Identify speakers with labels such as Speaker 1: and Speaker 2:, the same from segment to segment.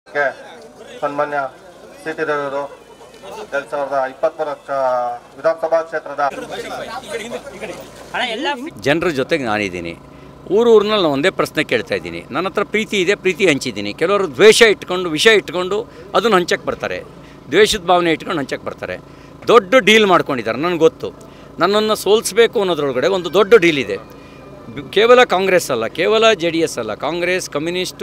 Speaker 1: ಕ್ಕೆ ಸನ್ಮಾನ್ಯ C T ರವಿಯವರು ಎರಡ್ ಸಾವಿರದ ಇಪ್ಪತ್ಮೂರ ವಿಧಾನಸಭಾ ಕ್ಷೇತ್ರದ
Speaker 2: ಜನರ ಜೊತೆಗೆ ನಾನಿದ್ದೀನಿ ಊರೂರಿನಲ್ಲಿ ನಾನು ಒಂದೇ ಪ್ರಶ್ನೆ ಕೇಳ್ತಾ ಇದ್ದೀನಿ ನನ್ನ ಹತ್ರ ಪ್ರೀತಿ ಇದೆ ಪ್ರೀತಿ ಹಂಚಿದ್ದೀನಿ ಕೆಲವರು ದ್ವೇಷ ಇಟ್ಕೊಂಡು ವಿಷ ಇಟ್ಕೊಂಡು ಅದನ್ನು ಹಂಚಕ್ಕೆ ಬರ್ತಾರೆ ದ್ವೇಷದ ಭಾವನೆ ಇಟ್ಕೊಂಡು ಹಂಚಕ್ಕೆ ಬರ್ತಾರೆ ದೊಡ್ಡ ಡೀಲ್ ಮಾಡ್ಕೊಂಡಿದ್ದಾರೆ ನನಗೆ ಗೊತ್ತು ನನ್ನನ್ನು ಸೋಲಿಸಬೇಕು ಅನ್ನೋದ್ರೊಳಗಡೆ ಒಂದು ದೊಡ್ಡ ಡೀಲ್ ಇದೆ ಬ್- ಕೇವಲ ಕಾಂಗ್ರೆಸ್ ಅಲ್ಲ ಕೇವಲ ಜೆ ಡಿ ಎಸ್ ಅಲ್ಲ Congress communist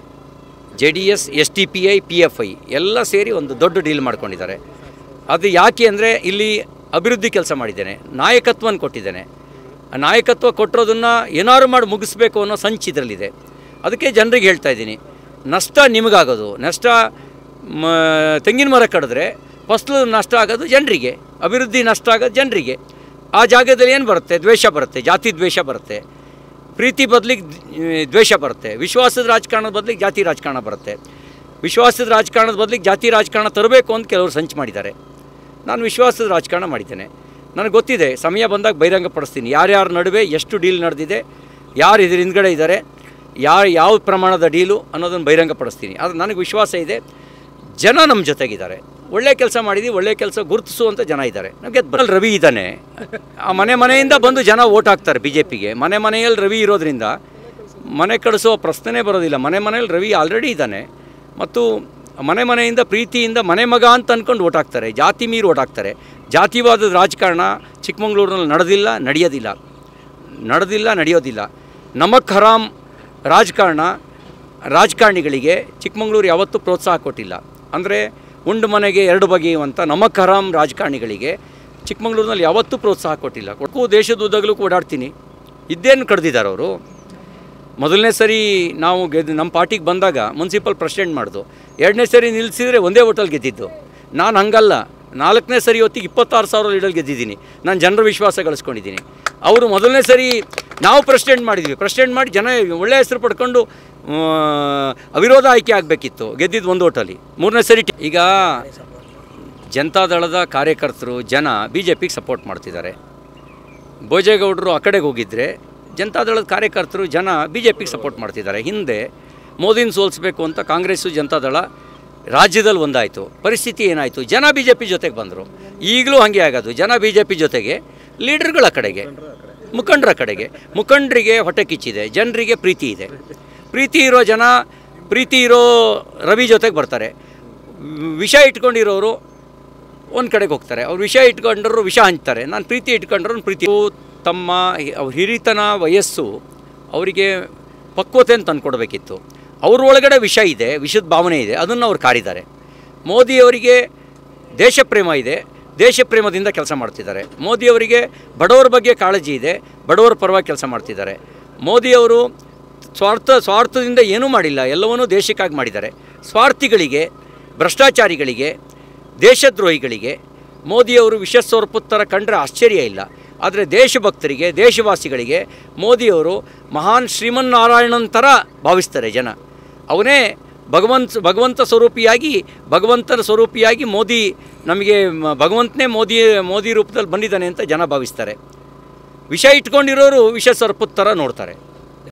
Speaker 2: J D S S T P I P F I ಎಲ್ಲ ಸೇರಿ ಒಂದು ದೊಡ್ಡ ಡೀಲ್ ಮಾಡ್ಕೊಂಡಿದ್ದಾರೆ ಅದು ಯಾಕೆ ಅಂದರೆ ಇಲ್ಲಿ ಅಭಿವೃದ್ಧಿ ಕೆಲಸ ಮಾಡಿದ್ದೇನೆ ನಾಯಕತ್ವನ ಕೊಟ್ಟಿದ್ದೇನೆ ಆ ನಾಯಕತ್ವ ಕೊಟ್ಟಿರೋದನ್ನು ಏನಾದ್ರು ಮಾಡಿ ಮುಗಿಸ್ಬೇಕು ಅನ್ನೋ ಸಂಚು ಇದರಲ್ಲಿದೆ ಅದಕ್ಕೆ ಜನರಿಗೆ ಹೇಳ್ತಾ ಇದ್ದೀನಿ ನಷ್ಟ ನಿಮಗಾಗೋದು ನಷ್ಟ ಮ ತೆಂಗಿನ ಮರ ಕಡಿದ್ರೆ ಫಸ್ಲು ನಷ್ಟ ಆಗೋದು ಜನರಿಗೆ ಅಭಿವೃದ್ಧಿ ನಷ್ಟ ಆಗೋದು ಜನರಿಗೆ ಆ ಜಾಗದಲ್ಲಿ ಏನು ಬರುತ್ತೆ ದ್ವೇಷ ಬರುತ್ತೆ ಜಾತಿ ದ್ವೇಷ ಬರುತ್ತೆ ಪ್ರೀತಿ ಬದಲಿಗೆ ದ್ವೇಷ ಬರುತ್ತೆ ವಿಶ್ವಾಸದ ರಾಜಕಾರಣದ ಬದಲಿಗೆ ಜಾತಿ ರಾಜಕಾರಣ ಬರುತ್ತೆ ವಿಶ್ವಾಸದ ರಾಜಕಾರಣದ ಬದಲಿಗೆ ಜಾತಿ ರಾಜಕಾರಣ ತರಬೇಕು ಅಂತ ಕೆಲವರು ಸಂಚು ಮಾಡಿದ್ದಾರೆ ನಾನು ವಿಶ್ವಾಸದ ರಾಜಕಾರಣ ಮಾಡಿದ್ದೇನೆ ನನಗೆ ಗೊತ್ತಿದೆ ಸಮಯ ಬಂದಾಗ ಬಹಿರಂಗಪಡಿಸ್ತೀನಿ ಯಾರ್ಯಾರ ನಡುವೆ ಎಷ್ಟು ಡೀಲ್ ನಡೆದಿದೆ ಯಾರು ಇದ್ರ ಹಿಂದ್ಗಡೆ ಇದ್ದಾರೆ ಯಾರು ಯಾವ ಪ್ರಮಾಣದ ಡೀಲು ಅನ್ನೋದನ್ನು ಬಹಿರಂಗಪಡಿಸ್ತೀನಿ ಆದರೆ ನನಗೆ ವಿಶ್ವಾಸ ಇದೆ ಜನ ನಮ್ಮ ಜೊತೆಗಿದ್ದಾರೆ ಒಳ್ಳೆ ಕೆಲಸ ಮಾಡಿದ್ದೀವಿ ಒಳ್ಳೆ ಕೆಲಸ ಗುರುತಿಸುವಂಥ ಜನ ಇದ್ದಾರೆ ನಮಗೆ ಬರಲ್ಲಿ ರವಿ ಇದ್ದಾನೆ ಆ ಮನೆ ಮನೆಯಿಂದ ಬಂದು ಜನ ಓಟ್ ಹಾಕ್ತಾರೆ ಬಿ ಜೆ ಪಿಗೆ ಮನೆ ಮನೆಯಲ್ಲಿ ರವಿ ಇರೋದ್ರಿಂದ ಮನೆ ಕಳಿಸೋ ಪ್ರಶ್ನೆನೇ ಬರೋದಿಲ್ಲ ಮನೆ ಮನೆಯಲ್ಲಿ ರವಿ ಆಲ್ರೆಡಿ ಇದ್ದಾನೆ ಮತ್ತು ಮನೆ ಮನೆಯಿಂದ ಪ್ರೀತಿಯಿಂದ ಮನೆ ಮಗ ಅಂತ ಅಂದ್ಕೊಂಡು ಓಟ್ ಹಾಕ್ತಾರೆ ಜಾತಿ ಮೀರಿ ಓಟ್ ಹಾಕ್ತಾರೆ ಜಾತಿವಾದದ ರಾಜಕಾರಣ ಚಿಕ್ಕಮಂಗ್ಳೂರಿನಲ್ಲಿ ನಡೆದಿಲ್ಲ ನಡೆಯೋದಿಲ್ಲ ನಡೆದಿಲ್ಲ ನಡೆಯೋದಿಲ್ಲ ನಮಕ್ ಹರಾಮ್ ರಾಜಕಾರಣ ರಾಜಕಾರಣಿಗಳಿಗೆ ಚಿಕ್ಕಮಂಗ್ಳೂರು ಯಾವತ್ತೂ ಪ್ರೋತ್ಸಾಹ ಕೊಟ್ಟಿಲ್ಲ ಅಂದರೆ ಉಂಡು ಮನೆಗೆ ಎರಡು ಬಗೆಯುವಂಥ ನಮಕ್ ಹರಾಮ್ ರಾಜಕಾರಣಿಗಳಿಗೆ ಚಿಕ್ಕಮಂಗ್ಳೂರಿನಲ್ಲಿ ಯಾವತ್ತೂ ಪ್ರೋತ್ಸಾಹ ಕೊಟ್ಟಿಲ್ಲ ಕೊಟ್ಟು ದೇಶದ ಉದ್ದಗಲೂ ಓಡಾಡ್ತೀನಿ ಇದ್ದೇನು ಕಡ್ದಿದ್ದಾರೆ ಅವರು ಮೊದಲನೇ ಸರಿ ನಾವು ಗೆದ್ದು ನಮ್ಮ ಪಾರ್ಟಿಗೆ ಬಂದಾಗ ಮುನ್ಸಿಪಲ್ ಪ್ರೆಸಿಡೆಂಟ್ ಮಾಡ್ದು ಎರಡನೇ ಸರಿ ನಿಲ್ಲಿಸಿದರೆ ಒಂದೇ ಹೋಟೆಲ್ ಗೆದ್ದಿದ್ದು ನಾನು ಹಂಗಲ್ಲ ನಾಲ್ಕನೇ ಸರಿ ಹೊತ್ತಿಗೆ ಇಪ್ಪತ್ತಾರು ಸಾವಿರ ಲೀಡಲ್ಲಿ ಗೆದ್ದಿದ್ದೀನಿ ನಾನು ಜನರ ವಿಶ್ವಾಸ ಗಳಿಸ್ಕೊಂಡಿದ್ದೀನಿ ಅವರು ಮೊದಲನೇ ಸರಿ ನಾವು ಪ್ರೆಸಿಡೆಂಟ್ ಮಾಡಿದ್ವಿ ಪ್ರೆಸಿಡೆಂಟ್ ಮಾಡಿ ಜನ ಒಳ್ಳೆಯ ಹೆಸರು ಪಡ್ಕೊಂಡು ಆ, ಅವಿರೋಧ ಆಯ್ಕೆ ಆಗಬೇಕಿತ್ತು ಗೆದ್ದಿದ್ದು ಒಂದು ಓಟಲ್ಲಿ ಮೂರನೇ ಸರಿ ಟಿ- ಈಗ ಜನತಾದಳದ ಕಾರ್ಯಕರ್ತರು ಜನ ಬಿ ಜೆ ಪಿಗೆ ಸಪೋರ್ಟ್ ಮಾಡ್ತಿದ್ದಾರೆ ಭೋಜೇಗೌಡರು ಆ ಕಡೆಗೆ ಹೋಗಿದ್ದರೆ ಜನತಾದಳದ ಕಾರ್ಯಕರ್ತರು ಜನ ಬಿ ಜೆ ಪಿಗೆ ಸಪೋರ್ಟ್ ಮಾಡ್ತಿದ್ದಾರೆ ಹಿಂದೆ ಮೋದಿನ ಸೋಲಿಸ್ಬೇಕು ಅಂತ ಕಾಂಗ್ರೆಸ್ಸು ಜನತಾದಳ ರಾಜ್ಯದಲ್ಲಿ ಒಂದಾಯಿತು ಪರಿಸ್ಥಿತಿ ಏನಾಯಿತು ಜನ ಬಿ ಜೆ ಪಿ ಜೊತೆಗೆ ಬಂದರು ಈಗಲೂ ಹಾಗೆ ಆಗೋದು ಜನ ಬಿ ಜೆ ಪಿ ಜೊತೆಗೆ ಲೀಡರ್ಗಳ ಕಡೆಗೆ ಮುಖಂಡರ ಕಡೆಗೆ ಮುಖಂಡರಿಗೆ ಹೊಟ್ಟೆ ಕಿಚ್ಚಿದೆ ಜನರಿಗೆ ಪ್ರೀತಿ ಇದೆ ಪ್ರೀತಿ ಇರೋ ಜನ ಪ್ರೀತಿ ಇರೋ ರವಿ ಜೊತೆಗೆ ಬರ್ತಾರೆ ವಿಷ ಇಟ್ಕೊಂಡಿರೋರು ಒಂದು ಕಡೆಗೆ ಹೋಗ್ತಾರೆ ಅವ್ರು ವಿಷ ಇಟ್ಕೊಂಡ್ರು ವಿಷ ಹಂಚ್ತಾರೆ ನಾನು ಪ್ರೀತಿ ಇಟ್ಕೊಂಡ್ರು ಪ್ರೀತಿ ಅವ್ರು ತಮ್ಮ ಹಿ- ಅವ್ರ ಹಿರಿತನ ವಯಸ್ಸು ಅವರಿಗೆ ಪಕ್ವತೆಯನ್ನು ತಂದುಕೊಡ್ಬೇಕಿತ್ತು ಅವ್ರ ಒಳಗಡೆ ವಿಷ ಇದೆ ವಿಷದ ಭಾವನೆ ಇದೆ ಅದನ್ನು ಅವ್ರು ಕಾರಿದ್ದಾರೆ ಮೋದಿಯವರಿಗೆ ದೇಶ ಪ್ರೇಮ ಇದೆ ದೇಶ ಪ್ರೇಮದಿಂದ ಕೆಲಸ ಮಾಡ್ತಿದ್ದಾರೆ ಮೋದಿಯವರಿಗೆ ಬಡವರ ಬಗ್ಗೆ ಕಾಳಜಿ ಇದೆ ಬಡವರ ಪರವಾಗಿ ಕೆಲಸ ಮಾಡ್ತಿದ್ದಾರೆ ಮೋದಿಯವರು ಸ್ವಾರ್ಥ ಸ್ವಾರ್ಥದಿಂದ ಏನೂ ಮಾಡಿಲ್ಲ ಎಲ್ಲವನ್ನೂ ದೇಶಕ್ಕಾಗಿ ಮಾಡಿದ್ದಾರೆ ಸ್ವಾರ್ಥಿಗಳಿಗೆ ಭ್ರಷ್ಟಾಚಾರಿಗಳಿಗೆ ದೇಶದ್ರೋಹಿಗಳಿಗೆ ಮೋದಿಯವರು ವಿಶ್ವಸ್ವರೂಪತ್ತರ ಕಂಡ್ರೆ ಆಶ್ಚರ್ಯ ಇಲ್ಲ ಆದರೆ ದೇಶಭಕ್ತರಿಗೆ ದೇಶವಾಸಿಗಳಿಗೆ ಮೋದಿಯವರು ಮಹಾನ್ ಶ್ರೀಮನ್ನಾರಾಯಣನ ಥರ ಭಾವಿಸ್ತಾರೆ ಜನ ಅವನೇ ಭಗವಂತ ಭಗವಂತ ಸ್ವರೂಪಿಯಾಗಿ ಭಗವಂತನ ಸ್ವರೂಪಿಯಾಗಿ ಮೋದಿ ನಮಗೆ ಮ- ಭಗವಂತನೇ ಮೋದಿ ಮೋದಿ ರೂಪದಲ್ಲಿ ಬಂದಿದ್ದಾನೆ ಅಂತ ಜನ ಭಾವಿಸ್ತಾರೆ ವಿಷ ಇಟ್ಕೊಂಡಿರೋರು ವಿಷ ಸರ್ಪದ ಥರ ನೋಡ್ತಾರೆ